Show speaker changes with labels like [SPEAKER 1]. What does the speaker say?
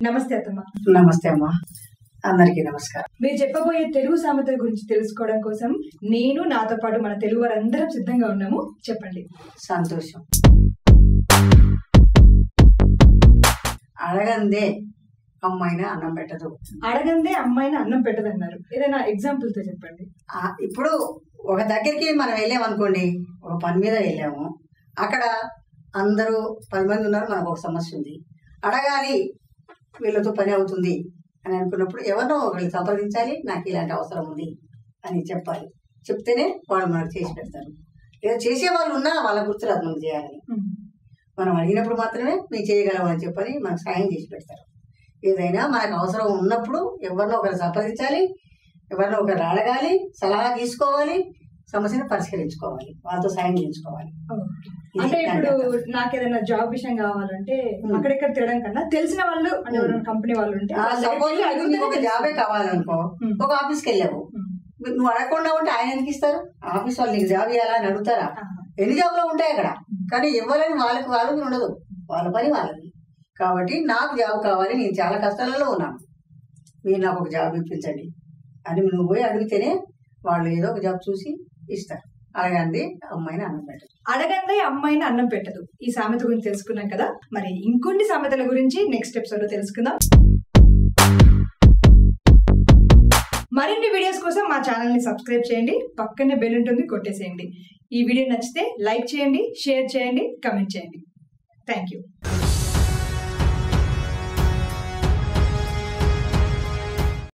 [SPEAKER 1] నమస్తే అత్తమ్మ
[SPEAKER 2] నమస్తే అమ్మా అందరికీ నమస్కారం
[SPEAKER 1] మీరు చెప్పబోయే తెలుగు సామెతల గురించి తెలుసుకోవడం కోసం నేను నాతో పాటు మన తెలుగు వారందరం సిద్ధంగా ఉన్నాము చెప్పండి
[SPEAKER 2] సంతోషం అడగందే అమ్మాయిన అన్నం పెట్టదు
[SPEAKER 1] అడగందే అమ్మాయిని అన్నం పెట్టదన్నారు ఏదైనా ఎగ్జాంపుల్ తో చెప్పండి
[SPEAKER 2] ఆ, ఇప్పుడు ఒక దగ్గరికి మనం వెళ్ళామనుకోండి ఒక పని మీద వెళ్ళాము అక్కడ అందరూ పది మంది ఉన్నారు మనకు ఒక సమస్య ఉంది అడగాలి వీళ్ళతో పని అవుతుంది అని అనుకున్నప్పుడు ఎవరినో ఒకరిని సంప్రదించాలి నాకు ఇలాంటి అవసరం ఉంది అని చెప్పాలి చెప్తేనే వాళ్ళు మనకు చేసి పెడతారు లేదా చేసే వాళ్ళు ఉన్నా వాళ్ళ గుర్తురాదు మనం చేయాలని మనం అడిగినప్పుడు మాత్రమే మేము చేయగలం అని చెప్పని మనకు సాయం చేసి పెడతారు ఏదైనా మనకు అవసరం ఉన్నప్పుడు ఎవరినో ఒకరు సంప్రదించాలి ఎవరినో ఒకరు అడగాలి సలహా తీసుకోవాలి సమస్యను పరిష్కరించుకోవాలి వాళ్ళతో సాయం చేయించుకోవాలి ఇది
[SPEAKER 1] అంటే
[SPEAKER 2] దాని
[SPEAKER 1] ఇప్పుడు
[SPEAKER 2] అర్థం.
[SPEAKER 1] నాకు ఏదైనా జాబ్ విషయం కావాలంటే
[SPEAKER 2] Hmm.
[SPEAKER 1] అక్కడెక్కడ తిరగడం కన్నా తెలిసిన వాళ్ళు అంటే
[SPEAKER 2] Hmm.
[SPEAKER 1] ఎవరైనా కంపెనీ వాళ్ళు ఉంటే
[SPEAKER 2] ఆ,
[SPEAKER 1] వాళ్ళ దగ్గరికి
[SPEAKER 2] సపోజ్
[SPEAKER 1] వెళ్ళి
[SPEAKER 2] నీకు ఒక
[SPEAKER 1] అడిగితేనే
[SPEAKER 2] జాబే
[SPEAKER 1] తెలుస్తుంది.
[SPEAKER 2] కావాలనుకో
[SPEAKER 1] Hmm.
[SPEAKER 2] ఒక ఆఫీస్కి వెళ్ళావు
[SPEAKER 1] Hmm.
[SPEAKER 2] నువ్వు అడగకుండా ఉంటే ఆయన ఎందుకు ఇస్తారు ఆఫీస్ వాళ్ళు నీకు జాబ్ ఇవ్వాలా అని అడుగుతారా
[SPEAKER 1] ఆహా.
[SPEAKER 2] ఎన్ని జాబ్లు ఉంటాయి అక్కడ కానీ ఇవ్వాలని వాళ్ళకి వాళ్ళకి ఉండదు వాళ్ళ పని వాళ్ళకి కాబట్టి నాకు జాబ్ కావాలి నేను చాలా కష్టాలలో ఉన్నాను మీరు నాకు ఒక జాబ్ ఇప్పించండి అని నువ్వు పోయి అడిగితేనే వాళ్ళు ఏదో ఒక జాబ్ చూసి ఇస్తారు అలాగంది అమ్మాయిని అన్నం పెట్టదు
[SPEAKER 1] అడగందే అమ్మాయిని అన్నం పెట్టదు ఈ సామెత గురించి తెలుసుకున్నాం కదా మరి ఇంకొన్ని సామెతల గురించి నెక్స్ట్ ఎపిసోడ్ లో తెలుసుకుందాం మరిన్ని వీడియోస్ కోసం మా ఛానల్ ని సబ్స్క్రైబ్ చేయండి పక్కనే బెల్ ఉంటుంది కొట్టేసేయండి ఈ వీడియో నచ్చితే లైక్ చేయండి షేర్ చేయండి కమెంట్ చేయండి థ్యాంక్ యూ